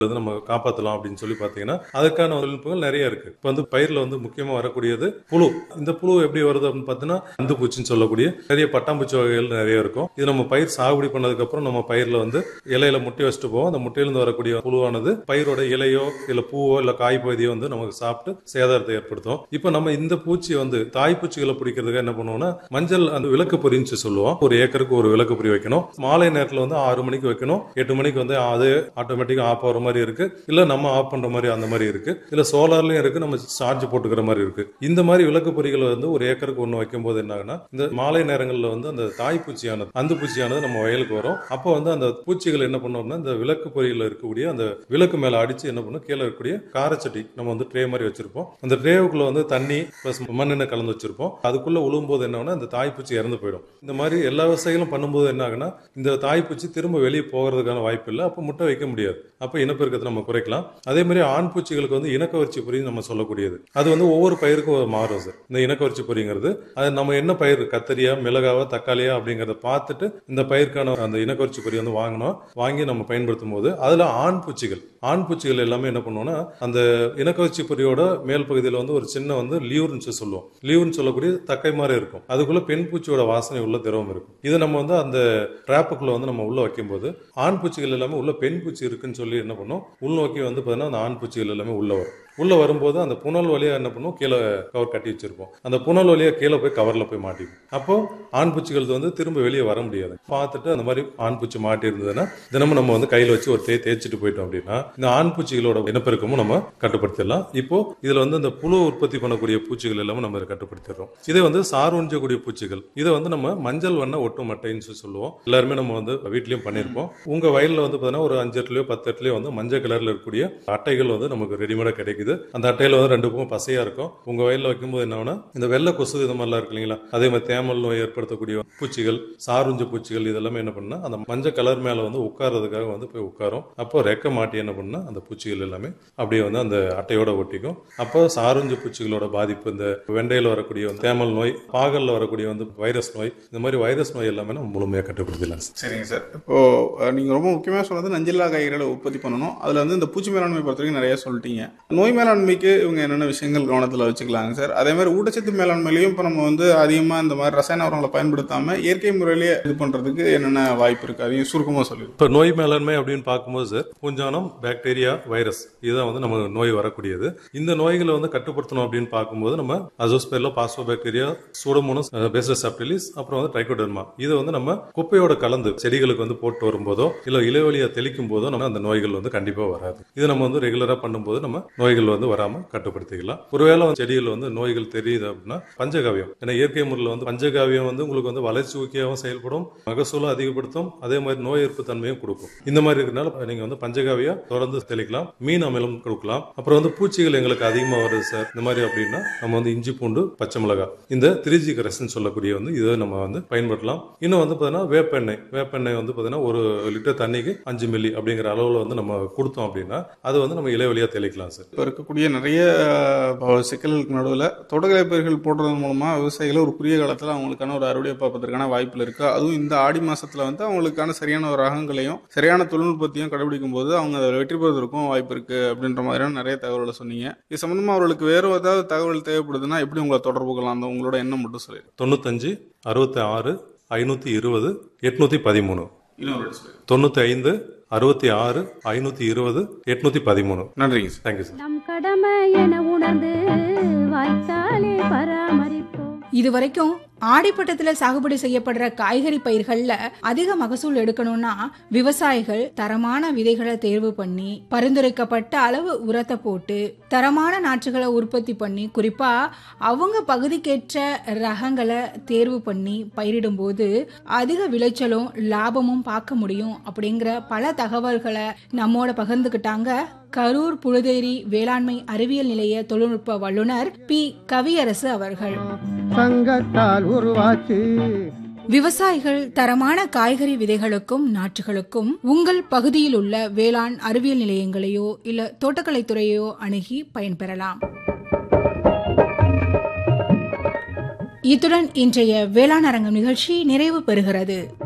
வந்து நம்ம காப்பாற்றலாம் அப்படின்னு சொல்லி பார்த்தீங்கன்னா அதுக்கான தொழில்நுட்பங்கள் நிறைய இருக்கு இப்போ வந்து பயிரில் வந்து முக்கியமாக வரக்கூடியது புழு இந்த புழு எப்படி வருது அப்படின்னு பார்த்தீங்கன்னா அந்து பூச்சின்னு சொல்லக்கூடிய நிறைய பட்டாம்பூச்சி வகைகள் நிறைய இருக்கும் இது நம்ம பயிர் சாகுபடி பண்ணதுக்கு அப்புறம் நம்ம பயிரில் வந்து இலையில முட்டை வச்சுட்டு போவோம் அந்த முட்டையிலிருந்து வரக்கூடிய புழுவானது பயிரோட இலையோ இல்ல பூவோ இல்ல காய் பகுதியோ வந்து நமக்கு சாப்பிட்டு சேதாரத்தை ஏற்படுத்தும் இப்போ நம்ம இந்த பூச்சி வந்து தாய் பூச்சிகளை பிடிக்கிறதுக்கு என்ன பண்ணுவோம்னா மஞ்சள் அந்த விளக்கு பொறின்னு சொல்லுவோம் ஒரு ஏக்கருக்கு ஒரு விளக்கு பொறி வைக்கணும் மாலை நேரத்தில் வந்து ஆறு மணிக்கு வைக்கணும் எட்டு மணிக்கு வந்து அது ஆட்டோமேட்டிக்கா ஆஃப் ஆகிற மாதிரி இருக்கு இல்ல நம்ம ஆஃப் பண்ற மாதிரி அந்த மாதிரி இருக்கு இல்ல சோலார்லயும் இருக்கு நம்ம சார்ஜ் போட்டுக்கிற மாதிரி இருக்கு இந்த மாதிரி விளக்கு பொறிகளை வந்து ஒரு ஏக்கருக்கு ஒன்று வைக்கும் போது என்ன ஆகுனா இந்த மாலை நேரங்களில் வந்து அந்த தாய் பூச்சியானது அந்த பூச்சியானது நம்ம வயலுக்கு வரும் அப்போ வந்து அந்த பூச்சிகள் என்ன பண்ணோம்னா இந்த விளக்கு பொறியில் இருக்கக்கூடிய அந்த விளக்கு மேல அடிச்சு என்ன பண்ணும் கீழே இருக்கக்கூடிய காரச்சட்டி நம்ம வந்து ட்ரே மாதிரி வச்சிருப்போம் அந்த ட்ரேவுக்குள்ள வந்து தண்ணி பிளஸ் மண்ணெண்ணெய் கலந்து வச்சிருப்போம் அதுக்குள்ள உழும்போது என்ன ஆகுனா இந்த தாய்ப்பூச்சி இறந்து போயிடும் இந்த மாதிரி எல்லா விவசாயிகளும் பண்ணும்போது என்ன ஆகுனா இந்த தாய்ப்பூச்சி திரும்ப வெளியே போகிறதுக்கான வாய்ப்பு இல்லை அப்போ முட்டை வைக்க முடியாது அப்போ இனப்பெருக்கத்தை நம்ம குறைக்கலாம் அதே மாதிரி ஆண் பூச்சிகளுக்கு வந்து இனக்கவர்ச்சி பொறி நம்ம சொல்லக்கூடியது அது வந்து ஒவ்வொரு பயிருக்கும் மாறும் சார் இந்த இனக்கவர்ச்சி பொறிங்கிறது அது நம்ம என்ன பயிர் கத்தரியா மிளகாவா தக்காளியா அப்படிங்கறத பார்த்துட்டு இந்த பயிருக்கான அந்த இனக்கவர்ச்சி பொறி வந்து வாங்கணும் வாங்கி நம்ம பயன்படுத்தும் போது அதுல ஆண் பூச்சிகள் ஆண் பூச்சிகள் எல்லாமே என்ன பண்ணுவோம்னா அந்த இனக்கவர்ச்சி பொறியோட மேல் பகுதியில் வந்து ஒரு சின்ன வந்து லியூர்னு சொல்லுவோம் லியூர்னு சொல்லக்கூடிய தக்கை மாதிரி இருக்கும் அதுக்குள்ள பெண் பூச்சியோட வாசனை உள்ள திரவம் இருக்கும் இது நம்ம வந்து அந்த ட்ராப்புக்குள்ள வந்து நம்ம உள்ள வைக்கும்போது ஆண் பூச்சிகள் எல்லாமே உள்ள பெண் பூச்சி இருக்குன்னு சொல்லி என்ன பண்ணும் உள்நோக்கி வந்து பார்த்தீங்கன்னா அந்த ஆண் பூச்சிகள் எல்லாமே உள்ள வரும் உள்ள வரும்போது அந்த புனல் வழியா என்ன பண்ணும் கீழே கவர் கட்டி வச்சிருப்போம் அந்த புனல் வழியா கீழே போய் கவர்ல போய் மாட்டிக்கும் அப்போ ஆண் பூச்சிகள் வந்து திரும்ப வெளியே வர முடியாது பார்த்துட்டு அந்த மாதிரி ஆண் பூச்சி மாட்டி இருந்ததுன்னா தினமும் நம்ம வந்து கையில வச்சு ஒரு தே தேய்ச்சிட்டு போயிட்டோம் அப்படின்னா இந்த ஆண் பூச்சிகளோட இனப்பெருக்கமும் நம்ம கட்டுப்படுத்திடலாம் இப்போ இதுல வந்து இந்த புழு உற்பத்தி பண்ணக்கூடிய பூச்சிகள் எல்லாமே நம்ம இதை கட்டுப்படுத்திடுறோம் இதே வந்து சார் உஞ்சக்கூடிய பூச்சிகள் இதை வந்து நம்ம மஞ்சள் வண்ண ஒட்டு மட்டைன்னு சொல்லி சொல்லுவோம் எல்லாருமே நம்ம வந்து வீட்லயும் பண்ணியிருப்போம் உங்க வயல்ல வந்து பார்த்தீங்கன்னா ஒரு அஞ்சு எட்டுலயோ பத்து எட்டுலயோ வந்து மஞ்சள் கலர்ல இருக்கக்கூடிய அட்டைகள் வந்து நமக்கு ரெடிமேடா கிடைக்குது அந்த அட்டையில வந்து ரெண்டு பக்கம் பசையா இருக்கும் உங்க வயல்ல வைக்கும்போது என்ன ஆகும்னா இந்த வெள்ளை கொசு இது மாதிரிலாம் இருக்கு இல்லைங்களா அதே மாதிரி தேமல் நோய் ஏற்படுத்தக்கூடிய பூச்சிகள் சாருஞ்ச பூச்சிகள் இதெல்லாமே என்ன பண்ணா அந்த மஞ்சள் கலர் மேல வந்து உட்கார்றதுக்காக வந்து போய் உட்காரும் அப்போ ரெக்க மாட்டி என்ன பண்ணா அந்த பூச்சிகள் எல்லாமே அப்படியே வந்து அந்த அட்டையோட ஒட்டிக்கும் அப்போ சாருஞ்ச பூச்சிகளோட பாதிப்பு இந்த வெண்டையில வரக்கூடிய வந்து தேமல் நோய் பாகல்ல வரக்கூடிய வந்து வைரஸ் நோய் இந்த மாதிரி வைரஸ் நோய் எல்லாமே நம்ம முழுமையாக கட்டுப்படுத்தலாம் சார் சரிங்க சார் இப்போ அஹ், நீங்க ரொம்ப முக்கியமா சொன்னது நஞ்சில்லா காய்கறிகளை உற்பத்தி பண்ணணும் அதுல வந்து இந்த பூச்சி மேலாண்மை பொறுத்த வரைக்கும் நிறைய சொல்லிட்டீங்க நோய் மேலாண்மைக்கு இவங்க என்னென்ன விஷயங்கள் கவனத்துல வச்சுக்கலாங்க சார் அதே மாதிரி ஊட்டச்சத்து மேலாண்மையிலையும் இப்போ நம்ம வந்து அதிகமா இந்த மாதிரி ரசாயன உரங்களை பயன்படுத்தாம இயற்கை முறையிலேயே இது பண்றதுக்கு என்னென்ன வாய்ப்பு இருக்கு அதையும் சுருக்கமா சொல்லிடுங்க இப்போ நோய் மேலாண்மை அப்படின்னு பார்க்கும்போது சார் பூஞ்சானம் பாக்டீரியா வைரஸ் இதுதான் வந்து நம்ம நோய் வரக்கூடியது இந்த நோய்களை வந்து கட்டுப்படுத்தணும் அப்படின்னு பார்க்கும்போது நம்ம அசோஸ்பெர்லோ பாஸ்போ பாக்டீரியா சூடமோனஸ் பெசசாப்டிலிஸ் அப்புறம் வந்து ட்ரைகோடர்மா இதை வந்து நம்ம குப்பையோட கலந்து செடிகளுக்கு வந்து போட்டு வரும்போதோ இல்ல இலைவெளியை தெளிக்கும் போதோ நம்ம அந்த நோய்கள் வந்து கண்டிப்பா வராது இது நம்ம வந்து ரெகுலரா பண்ணும்போது நம்ம நோய்கள் வந்து வராம கட்டுப்படுத்திக்கலாம் ஒருவேளை வந்து செடிகள் வந்து நோய்கள் தெரியுது அப்படின்னா பஞ்சகாவியம் ஏன்னா இயற்கை முறையில் வந்து பஞ்சகாவியம் வந்து உங்களுக்கு வந்து வளர்ச்சி ஊக்கியாகவும் செயல்படும் மகசூலும் அதிகப்படுத்தும் அதே மாதிரி நோய் எதிர்ப்பு தன்மையும் கொடுக்கும் இந்த மாதிரி இருக்கனால நீங்க வந்து பஞ்சகாவியம் தொடர்ந்து தெளிக்கலாம் மீன் அமிலம் கொடுக்கலாம் அப்புறம் வந்து பூச்சிகள் எங்களுக்கு அதிகமா வருது சார் இந்த மாதிரி அப்படின்னா நம்ம வந்து இஞ்சி பூண்டு பச்சை மிளகாய் இந்த த்ரீ ஜி கரசன் சொல்லக்கூடிய வந்து இதை நம்ம வந்து பயன்படுத்தலாம் இன்னும் வந்து பார்த்தீங்கன்னா வேப்பெண்ணெய் வேப்பெண்ணெய் வந்து பார்த்தீங்கன்னா ஒரு லிட்டர் தண்ணிக்கு அஞ்சு மில்லி அப்படிங்கிற அளவில் வந்து நம்ம கொடுத்தோம் அப்படின்னா அது வந்து நம்ம இலைவெளியா தெளிக்கலாம் சார் இப்போ இருக்கக்கூடிய நிறைய அஹ், சிக்கல்களுக்கு நடுவில் தோட்டக்கலை பயிர்கள் போடுறதன் மூலமா விவசாயிகள் ஒரு குறுகிய காலத்தில் அவங்களுக்கான ஒரு அறுவடை பார்ப்பதற்கான வாய்ப்புகள் இருக்கு அதுவும் இந்த ஆடி மாசத்துல வந்து அவங்களுக்கான சரியான ஒரு ரகங்களையும் சரியான தொழில்நுட்பத்தையும் கடைபிடிக்கும் போது அவங்க அதை வெற்றி பெறுவதற்கும் வாய்ப்பு இருக்கு அப்படின்ற மாதிரியான நிறைய தகவல்களை சொன்னீங்க இது சம்பந்தமா அவர்களுக்கு வேற ஏதாவது தகவல் தேவைப்படுதுன்னா எப்படி உங்களை தொடர்பு கொள்ளலாம் அந்த உங்களோட எண்ணம் மட்டும் சொல்லி தொண்ணூத்தஞ்சு அறுபத்தி ஆறு ஐநூத்தி இருபது எட்நூத்தி பதிமூணு இன்னொரு சொல்லி தொண்ணூத்தி ஐந்து அறுபத்தி ஆறு ஐநூத்தி இருபது எட்நூத்தி பதிமூணு நன்றிங்க சார் தேங்க்யூ சார் நம் கடமை என உணர்ந்து வாய்க்காலே பராமரிப்போம் இதுவரைக்கும் ஆடிப்பட்டத்துல சாகுபடி செய்யப்படுற காய்கறி பயிர்கள்ல அதிக மகசூல் எடுக்கணும்னா விவசாயிகள் தரமான விதைகளை தேர்வு பண்ணி பரிந்துரைக்கப்பட்ட அளவு உரத்தை போட்டு தரமான நாற்றுகளை உற்பத்தி பண்ணி குறிப்பா அவங்க பகுதிக்கேற்ற ரகங்களை தேர்வு பண்ணி பயிரிடும்போது அதிக விளைச்சலும் லாபமும் பார்க்க முடியும் அப்படிங்கிற பல தகவல்களை நம்மோட பகிர்ந்துக்கிட்டாங்க கரூர் புழுதேரி வேளாண்மை அறிவியல் நிலைய தொழில்நுட்ப வல்லுநர் பி கவியரசு அவர்கள் சங்கத்தால் உருவாச்சு விவசாயிகள் தரமான காய்கறி விதைகளுக்கும் நாற்றுகளுக்கும் உங்கள் பகுதியில் உள்ள வேளாண் அறிவியல் நிலையங்களையோ இல்ல தோட்டக்கலைத்துறையோ அணுகி பயன்பெறலாம் இத்துடன் இன்றைய வேளாண் அரங்கம் நிகழ்ச்சி நிறைவு பெறுகிறது